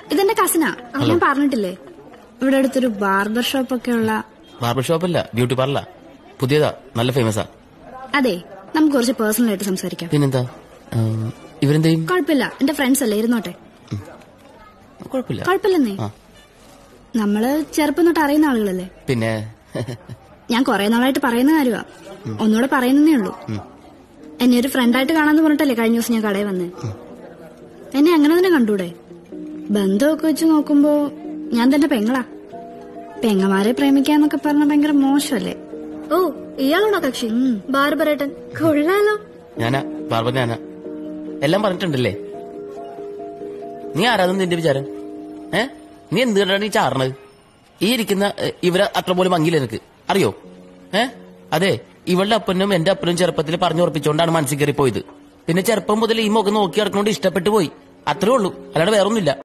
ഇതെന്റെ കസിനാ ഞാൻ പറഞ്ഞിട്ടില്ലേ ഇവിടെ അടുത്തൊരു ബാർബർ ഷോപ്പ് ഒക്കെ ഉള്ള ബാർബർ ഷോപ്പല്ല ബ്യൂട്ടി പാർലറാ പുതിയതാ നല്ല ഫേമസാ അതെ നമുക്ക് കുറച്ച് പേഴ്സണൽ ആയിട്ട് സംസാരിക്കാം പിന്നെന്താ ഉം, ഇവരെന്തെയും കുഴപ്പമില്ല എന്റെ ഫ്രണ്ട്സ് അല്ലേ ഇരുന്നോട്ടെ കുഴപ്പമില്ല കുഴപ്പമില്ലെന്നേ ആ. നമ്മള് ചെറുപ്പം തൊട്ട് അറിയുന്ന ആളുകളല്ലേ പിന്നെ ഞാൻ കുറെ നാളായിട്ട് പറയുന്ന കാര്യമാ ഒന്നുകൂടെ പറയുന്നേ ഉള്ളൂ എന്നെ ഒരു ഫ്രണ്ടായിട്ട് കാണാന്ന് പറഞ്ഞിട്ടല്ലേ കഴിഞ്ഞ ദിവസം ഞാൻ കടയിൽ വന്നേ എന്നെ അങ്ങനെ തന്നെ കണ്ടൂടെ ബന്ധമൊക്കെ വെച്ച് നോക്കുമ്പോ ഞാൻ തന്നെ പെങ്ങളാ പെങ്ങമാരെ പ്രേമിക്കാന്നൊക്കെ പറഞ്ഞ ഭയങ്കര മോശമല്ലേ ഓ ഇയാളാണോ കക്ഷി ബാർബറേട്ടൻ കൊള്ളാലോ ഞാനാ ബാർബർ ഞാനാ എല്ലാം പറഞ്ഞിട്ടുണ്ടല്ലേ നീ ആരാധന നിന്റെ വിചാരം ഏ നീ എന്ത് കണ്ടാണ് ഈ ചാറണത് ഈ ഇരിക്കുന്ന ഏ, ഇവരെ അത്ര പോലും ഭംഗിയില്ല എനിക്ക് അറിയോ ഏ അതെ ഇവളുടെ അപ്പനും എന്റെ അപ്പനും ചെറുപ്പത്തിൽ പറഞ്ഞു ഉറപ്പിച്ചുകൊണ്ടാണ് മനസ്സിൽ കയറി പോയത് പിന്നെ ചെറുപ്പം മുതൽ ഈ മുഖം നോക്കി നടക്കുന്നോണ്ട് ഇഷ്ടപ്പെട്ടു പോയി അത്രേ ഉള്ളൂ അല്ലാണ്ട് വേറൊന്നുമില്ല